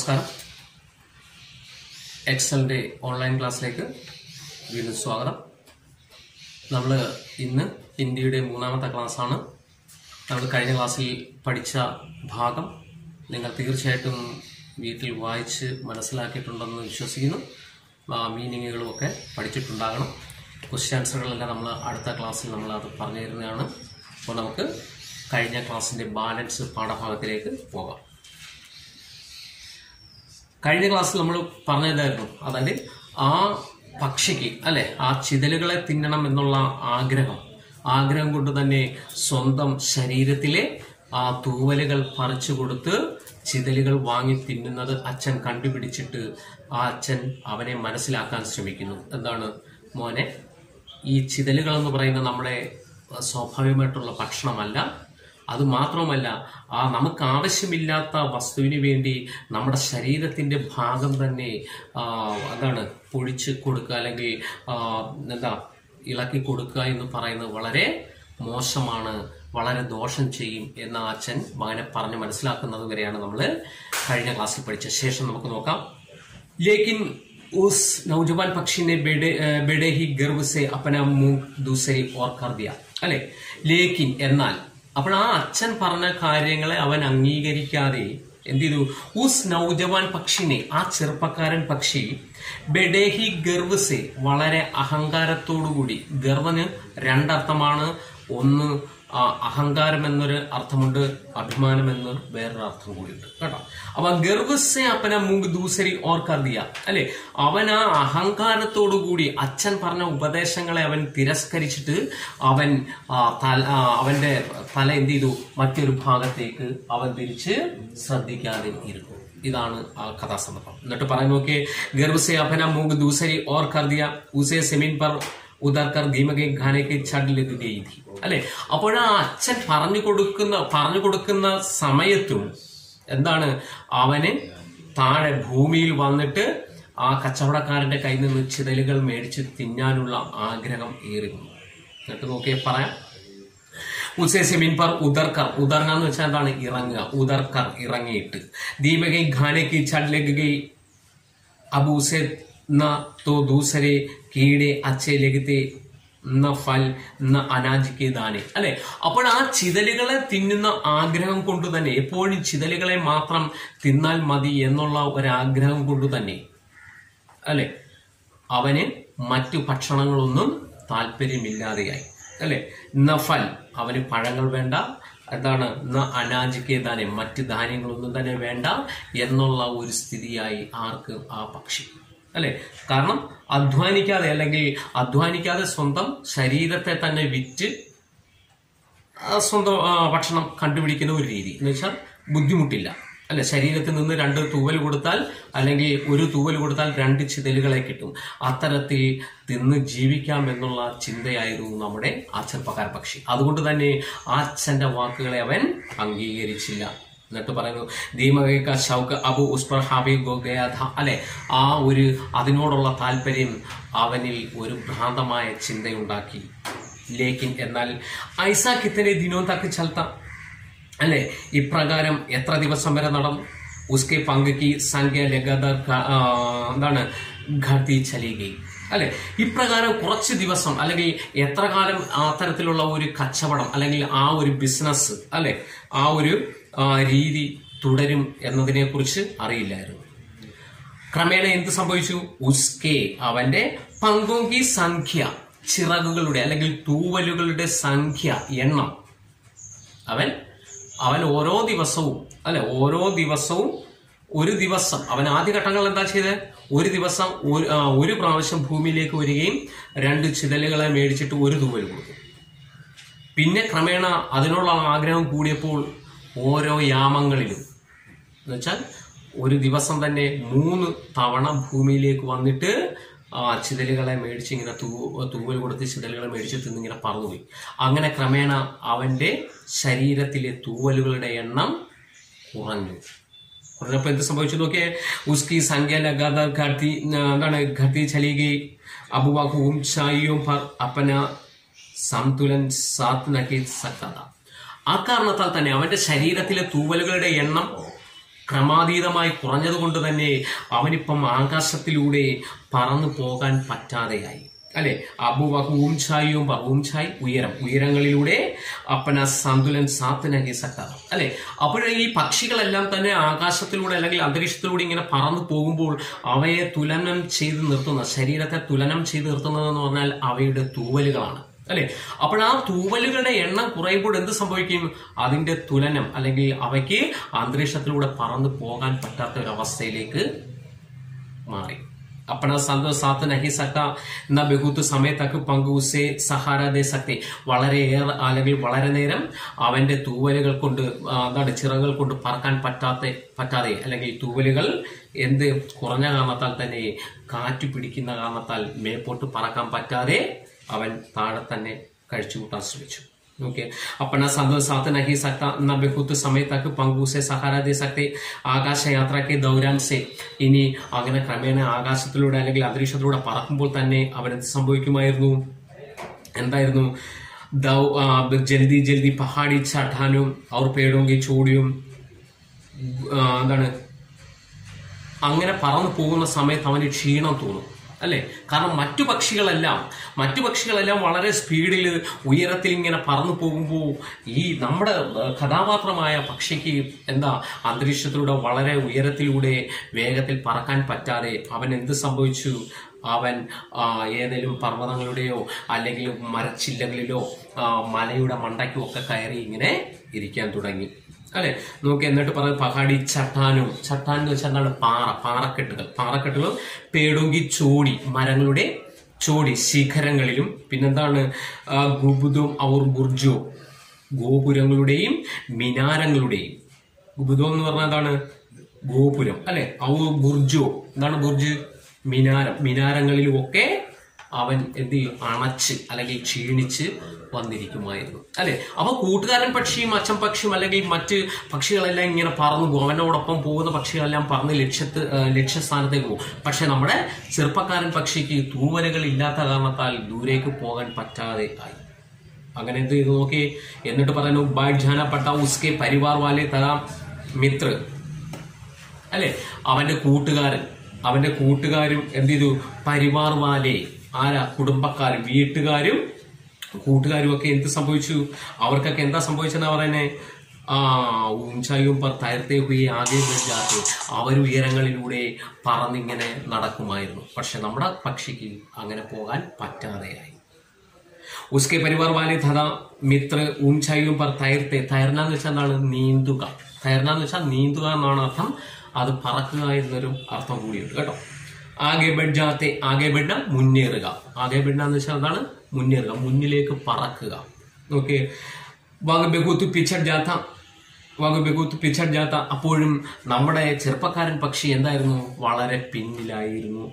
നമസ്കാരം എക്സലിൻ്റെ ഓൺലൈൻ ക്ലാസ്സിലേക്ക് വീണ്ടും സ്വാഗതം നമ്മൾ ഇന്ന് ഹിന്ദിയുടെ മൂന്നാമത്തെ ക്ലാസ്സാണ് നമ്മൾ കഴിഞ്ഞ ക്ലാസ്സിൽ പഠിച്ച ഭാഗം നിങ്ങൾ തീർച്ചയായിട്ടും വീട്ടിൽ വായിച്ച് മനസ്സിലാക്കിയിട്ടുണ്ടെന്ന് വിശ്വസിക്കുന്നു ആ മീനിങ്ങുകളുമൊക്കെ പഠിച്ചിട്ടുണ്ടാകണം ക്വസ്റ്റ്യൻ ആൻസറുകളെല്ലാം നമ്മൾ അടുത്ത ക്ലാസ്സിൽ നമ്മൾ അത് പറഞ്ഞു തരുന്നതാണ് അപ്പോൾ നമുക്ക് കഴിഞ്ഞ ക്ലാസ്സിൻ്റെ ബാലൻസ് പാഠഭാഗത്തിലേക്ക് പോകാം കഴിഞ്ഞ ക്ലാസ്സിൽ നമ്മൾ പറഞ്ഞതായിരുന്നു അതായത് ആ പക്ഷിക്ക് അല്ലെ ആ ചിതലുകളെ തിന്നണം എന്നുള്ള ആഗ്രഹം ആഗ്രഹം കൊണ്ട് തന്നെ സ്വന്തം ശരീരത്തിലെ ആ തൂവലുകൾ പറിച്ചു കൊടുത്ത് ചിതലുകൾ വാങ്ങി തിന്നുന്നത് അച്ഛൻ കണ്ടുപിടിച്ചിട്ട് ആ അച്ഛൻ അവനെ മനസ്സിലാക്കാൻ ശ്രമിക്കുന്നു എന്താണ് മോനെ ഈ ചിതലുകൾ എന്ന് പറയുന്നത് നമ്മുടെ സ്വാഭാവികമായിട്ടുള്ള ഭക്ഷണമല്ല അത് മാത്രമല്ല ആ നമുക്ക് ആവശ്യമില്ലാത്ത വസ്തുവിന് വേണ്ടി നമ്മുടെ ശരീരത്തിന്റെ ഭാഗം തന്നെ ആ, എന്താണ് പൊഴിച്ച് കൊടുക്കുക അല്ലെങ്കിൽ ആ, എന്താ ഇളക്കി കൊടുക്കുക എന്ന് പറയുന്നത് വളരെ മോശമാണ് വളരെ ദോഷം ചെയ്യും എന്ന അച്ഛൻ മകനെ പറഞ്ഞ് മനസ്സിലാക്കുന്നത് വരെയാണ് നമ്മൾ കഴിഞ്ഞ ക്ലാസ്സിൽ പഠിച്ച ശേഷം നമുക്ക് നോക്കാം लेकिन उस नौजवान पक्षी ने बेड़े अ, बेड़े ही गर्व से अपना मुंह दूसरी ओर कर दिया അല്ലെ ലേക്കിൻ എന്നാൽ അപ്പോൾ ആ അച്ഛൻ പറഞ്ഞ കാര്യങ്ങളെ അവൻ അംഗീകരിക്കാതെ എന്ത് ചെയ്തു ഉസ് നൗജവാൻ പക്ഷിനെ ആ ചെറുപ്പക്കാരൻ പക്ഷി ബെഡേഹി ഗർവ്സെ വളരെ അഹങ്കാരത്തോടുകൂടി ഗർവന് രണ്ടർത്ഥമാണ് ഒന്ന് ആ അഹങ്കാരം എന്നൊരു അർത്ഥമുണ്ട് അഭിമാനം എന്ന് വേറൊരു അർത്ഥം കൂടിയുണ്ട് കേട്ടോ അപ്പൊ ഗർവസെ അപ്പന മുങ്ക് ദൂസരി ഓർ കർദിയ അല്ലെ അവൻ ആ അഹങ്കാരത്തോടു കൂടി അച്ഛൻ പറഞ്ഞ ഉപദേശങ്ങളെ അവൻ തിരസ്കരിച്ചിട്ട് അവൻ ആ, തല- ആ, അവന്റെ തല എന്ത് ചെയ്തു മറ്റൊരു ഭാഗത്തേക്ക് അവൻ തിരിച്ച് ശ്രദ്ധിക്കാതെ ഇരുന്നു ഇതാണ് ആ കഥാസന്ദർഭം എന്നിട്ട് പറയാൻ നോക്കിയേ ഗർഭസെ അപ്പന മുങ്ക് ദൂസരി ഓർ കർദിയ ഉസേ സെമീൻ പർ ഉദർക്കർ ധീമകെ ഖാനയ്ക്ക് ചടിലെത്തി അല്ലെ അപ്പോഴാ അച്ഛൻ പറഞ്ഞു കൊടുക്കുന്ന പറഞ്ഞു കൊടുക്കുന്ന സമയത്തും എന്താണ് അവന് താഴെ ഭൂമിയിൽ വന്നിട്ട് ആ കച്ചവടക്കാരന്റെ കയ്യിൽ നിന്ന് ചിതലുകൾ മേടിച്ച് തിന്നാനുള്ള ആഗ്രഹം ഏറിയിരുന്നു എന്നിട്ട് നോക്കിയേ പറയാം ഉസേ സെമീൻ പർ ഉദർക്കർ ഉദർങ്ങ എന്ന് വെച്ചാൽ എന്താണ് ഇറങ്ങുക ഉദർക്കർ ഇറങ്ങിയിട്ട് ദീപകൈ ഖാനയ്ക്ക് ചടിലെഗൈ अब उसे न तो दूसरे कीड़े अच्छे लगते ന ഫൽ ന അനാജ് കെ ദാനെ അല്ലെ അപ്പോൾ ആ ചിതലുകളെ തിന്നുന്ന ആഗ്രഹം കൊണ്ട് തന്നെ എപ്പോഴും ചിതലുകളെ മാത്രം തിന്നാൽ മതി എന്നുള്ള ഒരാഗ്രഹം കൊണ്ട് തന്നെ അല്ലെ അവന് മറ്റു ഭക്ഷണങ്ങളൊന്നും താല്പര്യമില്ലാതെയായി അല്ലെ നഫൽ അവന് പഴങ്ങൾ വേണ്ട എന്താണ് ന അനാജിക്ക് തന്നെ മറ്റ് ധാന്യങ്ങളൊന്നും തന്നെ വേണ്ട എന്നുള്ള ഒരു സ്ഥിതിയായി ആർക്ക് ആ പക്ഷി അല്ലെ കാരണം അധ്വാനിക്കാതെ അല്ലെങ്കിൽ അധ്വാനിക്കാതെ സ്വന്തം ശരീരത്തെ തന്നെ വിറ്റ് ആ സ്വന്തം ആ, ഭക്ഷണം കണ്ടുപിടിക്കുന്ന ഒരു രീതി എന്ന് വെച്ചാൽ ബുദ്ധിമുട്ടില്ല അല്ലെ ശരീരത്തിൽ നിന്ന് രണ്ട് തൂവൽ കൊടുത്താൽ അല്ലെങ്കിൽ ഒരു തൂവൽ കൊടുത്താൽ രണ്ട് ചിതലുകളെ കിട്ടും അത്തരത്തിൽ തിന്ന് ജീവിക്കാം എന്നുള്ള ചിന്തയായിരുന്നു നമ്മുടെ ആ ചെറുപ്പക്കാര പക്ഷി അതുകൊണ്ട് തന്നെ ആ അച്ഛന്റെ വാക്കുകളെ അവൻ അംഗീകരിച്ചില്ല എന്നിട്ട് പറയുന്നു ദീമക ഷൗക്ക് അബു ഉസ്പർ ഹാബി ഗോഗയാഥ അല്ലെ ആ ഒരു അതിനോടുള്ള താല്പര്യം അവനിൽ ഒരു ഭ്രാന്തമായ ചിന്തയുണ്ടാക്കി ലേക്കിൻ എന്നാൽ ഐസ കിത്തനെ ദിനോ തക്ക് ചലത്ത അല്ലെ ഇപ്രകാരം എത്ര ദിവസം വരെ നടന്നു ഉസ്കെ പങ്കക്ക് സംഖ്യ ലഗാതാർ ക- ആ, എന്താണ് ഘട്ടി ചലികയും അല്ലെ ഇപ്രകാരം കുറച്ച് ദിവസം അല്ലെങ്കിൽ എത്ര കാലം ആ തരത്തിലുള്ള ഒരു കച്ചവടം അല്ലെങ്കിൽ ആ ഒരു ബിസിനസ് അല്ലെ ആ ഒരു ആ, രീതി തുടരും എന്നതിനെ കുറിച്ച് അറിയില്ലായിരുന്നു ക്രമേണ എന്ത് സംഭവിച്ചു ഉസ്കെ അവന്റെ പങ്കോങ്കി സംഖ്യ ചിറകുകളുടെ അല്ലെങ്കിൽ തൂവലുകളുടെ സംഖ്യ എണ്ണം അവൻ അവൻ ഓരോ ദിവസവും അല്ലെ ഓരോ ദിവസവും ഒരു ദിവസം അവൻ ആദ്യഘട്ടങ്ങൾ എന്താ ചെയ്തത് ഒരു ദിവസം ഒരു ആ, ഒരു പ്രാവശ്യം ഭൂമിയിലേക്ക് വരികയും രണ്ട് ചിതലുകളെ മേടിച്ചിട്ട് ഒരു തൂവൽ കൊടുക്കും പിന്നെ ക്രമേണ അതിനുള്ള ആഗ്രഹം കൂടിയപ്പോൾ ഓരോ യാമങ്ങളിലും എന്നുവെച്ചാൽ ഒരു ദിവസം തന്നെ മൂന്ന് തവണ ഭൂമിയിലേക്ക് വന്നിട്ട് ആ ചിതലുകളെ മേടിച്ച് ഇങ്ങനെ തൂ തൂവൽ കൊടുത്ത് ചിതലുകളെ മേടിച്ച് തിന്നിങ്ങനെ പറന്നുപോയി അങ്ങനെ ക്രമേണ അവന്റെ ശരീരത്തിലെ തൂവലുകളുടെ എണ്ണം കുറഞ്ഞു കുറഞ്ഞപ്പോ എന്ത് സംഭവിച്ചു നോക്കിയേ ഉസ്കി സംഖ്യ ലഗാതാർ ഘട്ടി എന്താണ് ഘട്ടി ചലികി അബുവാക്കും ചായിയും പർ അപ്പന സംതുലൻ സാത്ത് നക്കി സക്കത ആ കാരണത്താൽ തന്നെ അവന്റെ ശരീരത്തിലെ തൂവലുകളുടെ എണ്ണം ക്രമാതീതമായി കുറഞ്ഞതുകൊണ്ട് തന്നെ അവനിപ്പം ആകാശത്തിലൂടെ പറന്നു പോകാൻ പറ്റാതെയായി അല്ലെ അബുവഹ് ഊംഛായും ഊംഛായ് ഉയരം ഉയരങ്ങളിലൂടെ അപ്പന സന്തുലൻ സാത്തിനകി സക്ക അല്ലെ അപ്പോഴേ ഈ പക്ഷികളെല്ലാം തന്നെ ആകാശത്തിലൂടെ അല്ലെങ്കിൽ അന്തരീക്ഷത്തിലൂടെ ഇങ്ങനെ പറന്നു പോകുമ്പോൾ അവയെ തുലനം ചെയ്ത് നിർത്തുന്ന ശരീരത്തെ തുലനം ചെയ്ത് നിർത്തുന്നതെന്ന് പറഞ്ഞാൽ അവയുടെ തൂവലുകളാണ് അല്ലെ അപ്പോൾ ആ തൂവലുകളുടെ എണ്ണം കുറയുമ്പോൾ എന്ത് സംഭവിക്കും അതിന്റെ തുലനം അല്ലെങ്കിൽ അവയ്ക്ക് അന്തരീക്ഷത്തിലൂടെ പറന്നു പോകാൻ പറ്റാത്ത ഒരു അവസ്ഥയിലേക്ക് മാറി अपना संत साथ नहीं सकता न बहुत समय तक പങ്ക് ഉസേ സഹാര ദേ സക്തി വളരെ ഏറെ അല്ലെങ്കിൽ വളരെ നേരം അവന്റെ തൂവലുകൾ കൊണ്ട് ആ, എന്താണ് ചിറകുകൾ കൊണ്ട് പറക്കാൻ പറ്റാത്ത പറ്റാതെ അല്ലെങ്കിൽ തൂവലുകൾ എന്ത് കുറഞ്ഞ കാരണത്താൽ തന്നെ കാറ്റ് പിടിക്കുന്ന കാരണത്താൽ മേപ്പോട്ട് പറക്കാൻ പറ്റാതെ അവൻ താഴെ തന്നെ കഴിച്ചു കൂട്ടാൻ ശ്രമിച്ചു ओके अपना संत साथ नहीं सकता न बहुत समय तक पंगु से सहारा दे सकते ആകാശയാത്ര കെ ദൗരാൻ സെ ഇനി അങ്ങനെ ക്രമേണ ആകാശത്തിലൂടെ അല്ലെങ്കിൽ അന്തരീക്ഷത്തിലൂടെ പറക്കുമ്പോൾ തന്നെ അവനെന്ത് സംഭവിക്കുമായിരുന്നു എന്തായിരുന്നു ദൗ ആ, ജൽദി ജൽദി പഹാടി ചട്ടാനും അവർ പേടോങ്കി ചോടിയും ആ, എന്താണ് അങ്ങനെ പറന്നു പോകുന്ന സമയത്ത് അവന് ക്ഷീണം തോന്നും അല്ലെ കാരണം മറ്റു പക്ഷികളെല്ലാം മറ്റു പക്ഷികളെല്ലാം വളരെ സ്പീഡിൽ ഉയരത്തിൽ ഇങ്ങനെ പറന്നു പോകുമ്പോൾ ഈ നമ്മുടെ ഏഹ്, കഥാപാത്രമായ പക്ഷിക്ക് എന്താ അന്തരീക്ഷത്തിലൂടെ വളരെ ഉയരത്തിലൂടെ വേഗത്തിൽ പറക്കാൻ പറ്റാതെ അവൻ എന്ത് സംഭവിച്ചു അവൻ ആ, ഏതെങ്കിലും പർവ്വതങ്ങളുടെയോ അല്ലെങ്കിൽ മരച്ചില്ലകളിലോ ആ, മലയുടെ മണ്ടയ്ക്കും ഒക്കെ കയറി ഇങ്ങനെ ഇരിക്കാൻ തുടങ്ങി അല്ലെ നോക്കി എന്നിട്ട് പറഞ്ഞ പഹാടി ചട്ടാനും ചട്ടാൻ എന്ന് വെച്ചാൽ എന്താണ് പാറ പാറക്കെട്ടുകൾ പാറക്കെട്ടുകൾ പേടുങ്കി ചോടി മരങ്ങളുടെ ചോടി ശിഖരങ്ങളിലും പിന്നെന്താണ് ആ, ഗുബുദും ഔർ ബുർജോ ഗോപുരങ്ങളുടെയും മിനാരങ്ങളുടെയും ഗുബുദം എന്ന് പറഞ്ഞാൽ എന്താണ് ഗോപുരം അല്ലെ ഔർ ബുർജോ എന്താണ് ബുർജ് മിനാരം മിനാരങ്ങളിലും ഒക്കെ അവൻ എന്ത് ചെയ്യും അണച്ച് അല്ലെങ്കിൽ ക്ഷീണിച്ച് വന്നിരിക്കുമായിരുന്നു അല്ലെ അപ്പൊ കൂട്ടുകാരൻ പക്ഷിയും അച്ഛൻ പക്ഷിയും അല്ലെങ്കിൽ മറ്റ് പക്ഷികളെല്ലാം ഇങ്ങനെ പറന്നു പോകും അവനോടൊപ്പം പോകുന്ന പക്ഷികളെല്ലാം പറന്ന് ലക്ഷ്യത്ത് ആ, ലക്ഷ്യസ്ഥാനത്തേക്ക് പോകും പക്ഷെ നമ്മുടെ ചെറുപ്പക്കാരൻ പക്ഷിക്ക് തൂവലുകൾ ഇല്ലാത്ത കാരണത്താൽ ദൂരേക്ക് പോകാൻ പറ്റാതെ ആയി അങ്ങനെ എന്ത് ചെയ്തു നോക്കി എന്നിട്ട് പറയുന്നു ബാഡ് ജാനപ്പെട്ട ഉസ്കെ പരിവാർ വാലെ തഥാ മിത്ര അല്ലെ അവന്റെ കൂട്ടുകാരൻ അവന്റെ കൂട്ടുകാരും എന്ത് ചെയ്തു പരിവാർ വാലെ ആരാ കുടുംബക്കാരും വീട്ടുകാരും കൂട്ടുകാരും ഒക്കെ എന്ത് സംഭവിച്ചു അവർക്കൊക്കെ എന്താ സംഭവിച്ചെന്നാ പറയുന്നേ ആ ഊഞ്ചായും പർ തയർത്തേ ഹുയി ആകെ ബെഞ്ചാത്തെ അവർ ഉയരങ്ങളിലൂടെ പറന്നിങ്ങനെ നടക്കുമായിരുന്നു പക്ഷെ നമ്മുടെ പക്ഷിക്ക് അങ്ങനെ പോകാൻ പറ്റാതെയായി ഉസ്കെ പരിവാർ വാലെ തഥാ മിത്ര ഊംചായും പർ തയർത്തെ തയർന എന്ന് വെച്ചാൽ എന്താണ് നീന്തുക തയർന എന്ന് വെച്ചാൽ നീന്തുക എന്നാണ് അർത്ഥം അത് പറക്കുക എന്നൊരു അർത്ഥം കൂടിയുണ്ട് കേട്ടോ ആകെ ബെഡ്ജാത്തെ ആകെ ബെഡ മുന്നേറുക ആകെ ബെഡ എന്ന് വെച്ചാൽ എന്താണ് മുന്നേറുക മുന്നിലേക്ക് പറക്കുക ഓക്കെ വാഗ് ബഹൂത്ത് പിച്ചഡ് ജാത്ത വാഗ് ബഹൂത്ത് പിച്ചഡ് ജാത്ത അപ്പോഴും നമ്മുടെ ചെറുപ്പക്കാരൻ പക്ഷി എന്തായിരുന്നു വളരെ പിന്നിലായിരുന്നു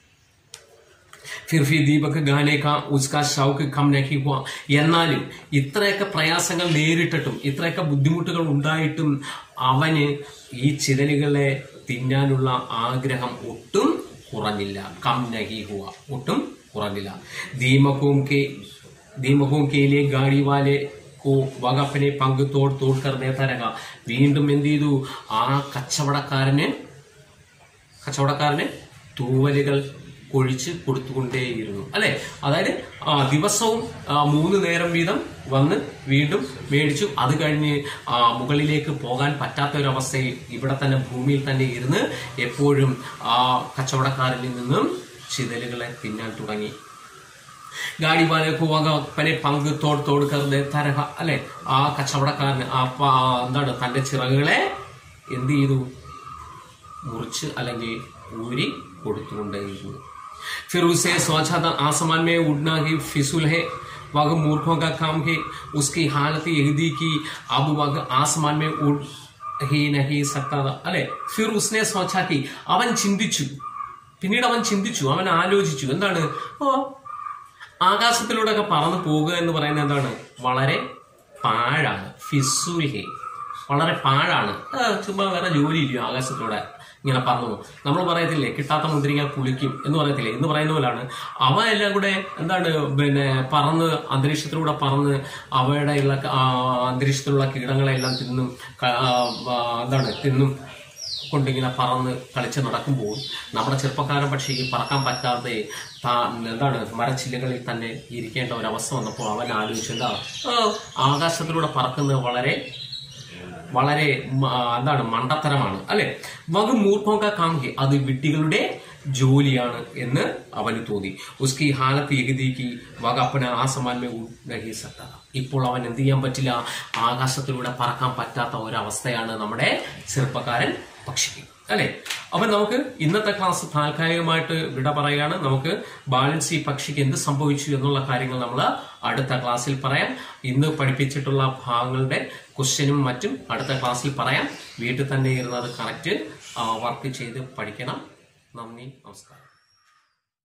ഫിർ ഫി ദീപക് ഗാനെ കാ ഉസ്കാ ഷൗക്ക് കം നഹി ഹുവ എന്നാലും ഇത്രയൊക്കെ പ്രയാസങ്ങൾ നേരിട്ടിട്ടും ഇത്രയൊക്കെ ബുദ്ധിമുട്ടുകൾ ഉണ്ടായിട്ടും അവന് ഈ ചിതലുകളെ തിന്നാനുള്ള ആഗ്രഹം ഒട്ടും കുറഞ്ഞില്ല കം നഹി ഹുവ ഒട്ടും കുറഞ്ഞില്ല ദീമകവും കെ ദീമകവും കേലിയെ ഗാഡി വാലെ കോ വകപ്പനെ പങ്ക് തോട് തോട് കർ ദേത്ത രഹ വീണ്ടും എന്ത് ചെയ്തു ആ കച്ചവടക്കാരന് കച്ചവടക്കാരന് തൂവലുകൾ കൊഴിച്ച് കൊടുത്തുകൊണ്ടേയിരുന്നു അല്ലെ അതായത് ആ, ദിവസവും ആ, മൂന്ന് നേരം വീതം വന്ന് വീണ്ടും മേടിച്ചു അത് കഴിഞ്ഞ് ആ, മുകളിലേക്ക് പോകാൻ പറ്റാത്ത ഒരു അവസ്ഥയിൽ ഇവിടെ തന്നെ ഭൂമിയിൽ തന്നെ ഇരുന്ന് എപ്പോഴും ആ കച്ചവടക്കാരനിൽ നിന്നും ചിതലുകളെ തിന്നാൻ തുടങ്ങി ഗാഡി വാലക്കുവകപ്പനെ പങ്ക് തോട് തോട് കറുത് തരഹ അല്ലെ ആ കച്ചവടക്കാരന് ആ പ- ആ എന്താണ് തന്റെ ചിറകുകളെ എന്ത് ചെയ്തു മുറിച്ച് അല്ലെങ്കിൽ ഊരി കൊടുത്തുകൊണ്ടേയിരുന്നു फिर उसे सोचा था आसमान में उड़ना ही फिसुल है वह मूर्खों का काम है उसकी हालत यही थी कि अब वह आसमान में उड़ ही नहीं सकता था അല്ലെ ഫിർ ഉസ്നെ സോച്ചാക്കി അവൻ ചിന്തിച്ചു പിന്നീട് അവൻ ചിന്തിച്ചു അവൻ ആലോചിച്ചു എന്താണ് ഓ ആകാശത്തിലൂടെ ഒക്കെ പറന്ന് പോകുക എന്ന് പറയുന്നത് എന്താണ് വളരെ പാഴാണ് ഫിസുൽഹെ വളരെ പാഴാണ് ആ, ചുമ്മാ വേറെ ജോലിയില്ലയോ ആകാശത്തിലൂടെ ഇങ്ങനെ പറന്നു പോകും നമ്മൾ പറയത്തില്ലേ കിട്ടാത്ത മുന്തിരിങ്ങ പുളിക്കും എന്ന് പറയത്തില്ലേ എന്ന് പറയുന്ന പോലാണ് അവ എല്ലാം കൂടെ എന്താണ് പിന്നെ പറന്ന് അന്തരീക്ഷത്തിലൂടെ പറന്ന് അവയുടെ ഉള്ള ആ, അന്തരീക്ഷത്തിലുള്ള കീടങ്ങളെല്ലാം തിന്നും ക- ആ, ആ, എന്താണ് തിന്നും കൊണ്ടിങ്ങനെ പറന്ന് കളിച്ച് നടക്കുമ്പോൾ നമ്മുടെ ചെറുപ്പക്കാരൻ പക്ഷേ ഈ പറക്കാൻ പറ്റാതെ താ എന്താണ് മരച്ചില്ലകളിൽ തന്നെ ഇരിക്കേണ്ട ഒരവസ്ഥ വന്നപ്പോൾ അവൻ ആലോചിച്ചെന്താ ആകാശത്തിലൂടെ പറക്കുന്നത് വളരെ വളരെ മ- എന്താണ് മണ്ടത്തരമാണ് അല്ലെ വക മൂർഖോങ്ക കാമുകി അത് വിഡ്ഢികളുടെ ജോലിയാണ് എന്ന് അവന് തോന്നി ഉസ്കി ഹാലത്ത് എഴുതിക്ക് വക അപ്പന ആ സമാൻമേ നഹി സക്ത ഇപ്പോൾ അവൻ എന്ത് ചെയ്യാൻ പറ്റില്ല ആകാശത്തിലൂടെ പറക്കാൻ പറ്റാത്ത ഒരവസ്ഥയാണ് നമ്മുടെ ചെറുപ്പക്കാരൻ പക്ഷിക്ക് അല്ലെ അപ്പൊ നമുക്ക് ഇന്നത്തെ ക്ലാസ് താൽക്കാലികമായിട്ട് വിട പറയുകയാണ് നമുക്ക് ബാലൻസി പക്ഷിക്ക് എന്ത് സംഭവിച്ചു എന്നുള്ള കാര്യങ്ങൾ നമ്മൾ അടുത്ത ക്ലാസ്സിൽ പറയാം ഇന്ന് പഠിപ്പിച്ചിട്ടുള്ള ഭാഗങ്ങളുടെ ക്വസ്റ്റ്യനും മറ്റും അടുത്ത ക്ലാസ്സിൽ പറയാം വീട്ടിൽ തന്നെ ഇരുന്ന് അത് കറക്റ്റ് വർക്ക് ചെയ്ത് പഠിക്കണം നന്ദി നമസ്കാരം